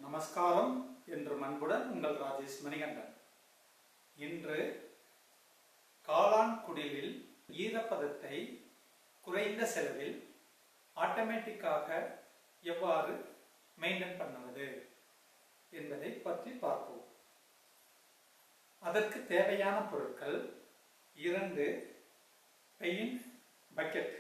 நமஸ்காரம் என்று அன்புடன் உங்கள் ராஜேஷ் மணிகண்டன் இன்று காளான் குடிலில் ஈரப்பதத்தை குறைந்த செலவில் ஆட்டோமேட்டிக்காக எவ்வாறு மெயின்டைன் பண்ணுவது என்பதை பற்றி பார்ப்போம் அதற்கு தேவையான பொருட்கள் இரண்டு பெயிண்ட் பக்கெட்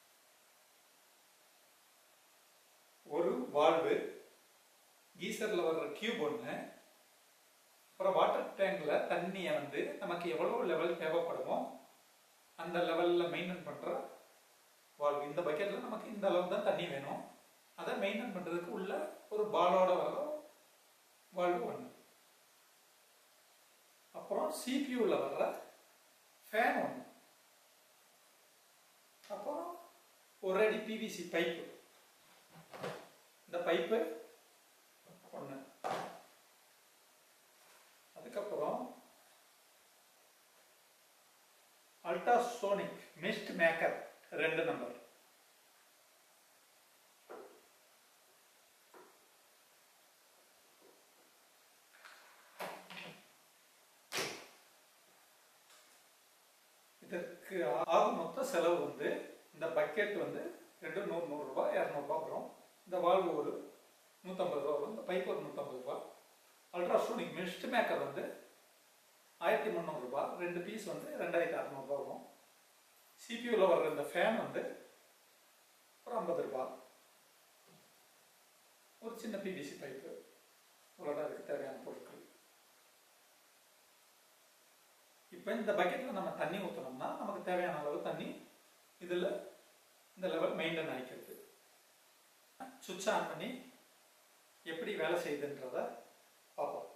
ஒரு வால்வு கீசரில் வர்ற கியூப் ஒன்று அப்புறம் வாட்டர் டேங்கில் தண்ணியை வந்து நமக்கு எவ்வளோ லெவல் தேவைப்படுமோ அந்த லெவலில் மெயின்டைன் பண்ணுற வால்வு இந்த பக்கெட்டில் நமக்கு இந்த அளவு தான் தண்ணி வேணும் அதை மெயின்டைன் பண்ணுறதுக்கு உள்ள ஒரு பாலோட வர வால்வு ஒன்று அப்புறம் சிபியூவில் வர்ற ஃபேன் ஒன்று அப்புறம் ஒரு அடி பிவிசி பைப்பு இந்த பைப்பு ஒன்று அதுக்கப்புறம் அல்ட்ராசோனிக் மிஸ்ட் மேக்கர் ரெண்டு நம்பர் இதற்கு ஆகும் மொத்த செலவு வந்து இந்த பக்கெட் வந்து ரெண்டு நூறு நூறுரூபா இரநூறுபா வரும் இந்த வால்வு ஒரு நூற்றம்பது ரூபா வரும் இந்த பைப் ஒரு நூற்றம்பது ரூபா அல்ட்ராசோனிக் மிஸ்ட் மேக்கர் வந்து ஆயிரத்தி முந்நூறுரூபா ரெண்டு பீஸ் வந்து ரெண்டாயிரத்தி அறநூறுபா வரும் சிபியூவில் வர்ற இந்த ஃபேன் வந்து ஒரு ஐம்பது ரூபா ஒரு சின்ன பிவிசி பைப்பு இவ்வளோதான் அதுக்கு தேவையான பொருட்கள் இப்போ இந்த பக்கெட்டில் நம்ம தண்ணி ஊற்றணும்னா நமக்கு தேவையான அளவு தண்ணி இதில் இந்த லெவல் மெயின்டைன் ஆகிக்கிறது சுவிட்ச் ஆன் பண்ணி எப்படி வேலை செய்யுதுன்றத பார்ப்போம்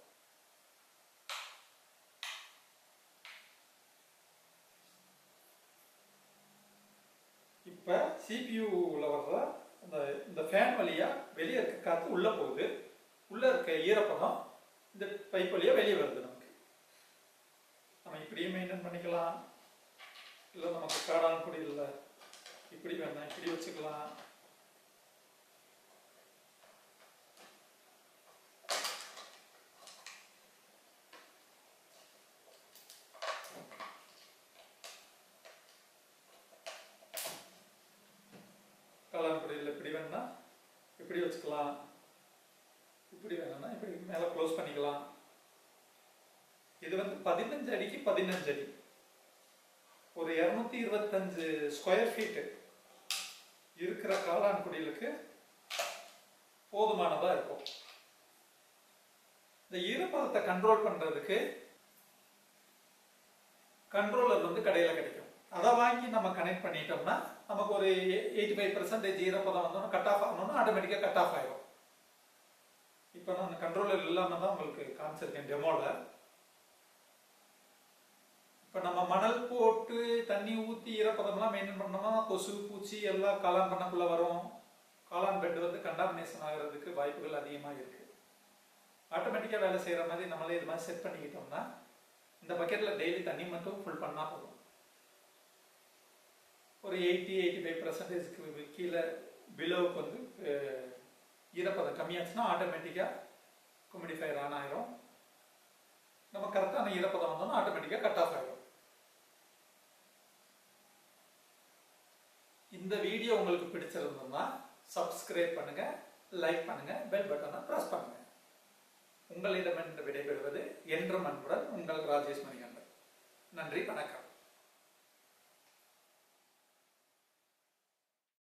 இப்போ சிபியூவில் வர்ற அந்த இந்த ஃபேன் வழியாக வெளியே இருக்க காற்று உள்ளே போகுது உள்ளே இருக்க ஈரப்பதம் இந்த பைப் வழியாக வெளியே வருது நமக்கு நம்ம இப்படியே மெயின்டைன் பண்ணிக்கலாம் இல்லை நமக்கு காடான் குடி இல்லை இப்படி வேணாம் இப்படி வச்சுக்கலாம் காளான்குடியில் இப்படி வேணும்னா இப்படி வச்சுக்கலாம் இப்படி வேணும்னா இப்படி மேலே க்ளோஸ் பண்ணிக்கலாம் இது வந்து பதினஞ்சு அடிக்கு பதினஞ்சு அடி ஒரு இரநூத்தி இருபத்தஞ்சு ஸ்கொயர் ஃபீட்டு இருக்கிற காளான் குடிலுக்கு போதுமானதாக இருக்கும் இந்த ஈரப்பதத்தை கண்ட்ரோல் பண்ணுறதுக்கு கண்ட்ரோலர் வந்து கடையில் கிடைக்கும் அதை வாங்கி நம்ம கனெக்ட் பண்ணிட்டோம்னா நமக்கு ஒரு எயிட்டி ஃபைவ் பர்சன்டேஜ் ஈரப்பதம் வந்தோம்னா கட் ஆஃப் ஆகணும்னா ஆட்டோமேட்டிக்காக கட் ஆஃப் ஆயிடும் இப்போ நான் கண்ட்ரோலர் இல்லாமல் தான் உங்களுக்கு காமிச்சிருக்கேன் டெமோவில் இப்போ நம்ம மணல் போட்டு தண்ணி ஊற்றி ஈரப்பதம்லாம் மெயின்டைன் பண்ணோம்னா கொசு பூச்சி எல்லாம் காளான் பண்ணக்குள்ளே வரும் காளான் பெட் வந்து கண்டாமினேஷன் ஆகிறதுக்கு வாய்ப்புகள் அதிகமாக இருக்குது ஆட்டோமேட்டிக்காக வேலை செய்கிற மாதிரி நம்மளே இது மாதிரி செட் பண்ணிக்கிட்டோம்னா இந்த பக்கெட்டில் டெய்லி தண்ணி மட்டும் ஃபுல் பண்ணால் போதும் ஒரு எயிட்டி எயிட்டி ஃபைவ் பர்சன்டேஜ்க்கு கீழே பிலோவுக்கு வந்து ஈரப்பதம் கம்மியாச்சுன்னா ஆட்டோமேட்டிக்காக குமிடிஃபயர் ஆன் ஆயிரும் நம்ம கரெக்டான ஈரப்பதம் வந்தோம்னா ஆட்டோமேட்டிக்காக கட் ஆஃப் ஆயிடும் இந்த வீடியோ உங்களுக்கு பிடிச்சிருந்தோம்னா சப்ஸ்கிரைப் பண்ணுங்க லைக் பண்ணுங்க பெல் பட்டனை ப்ரெஸ் பண்ணுங்க உங்களிடமிருந்து விடைபெறுவது என்றும் அன்புடன் உங்கள் ராஜேஷ் மணிகண்டன் நன்றி வணக்கம்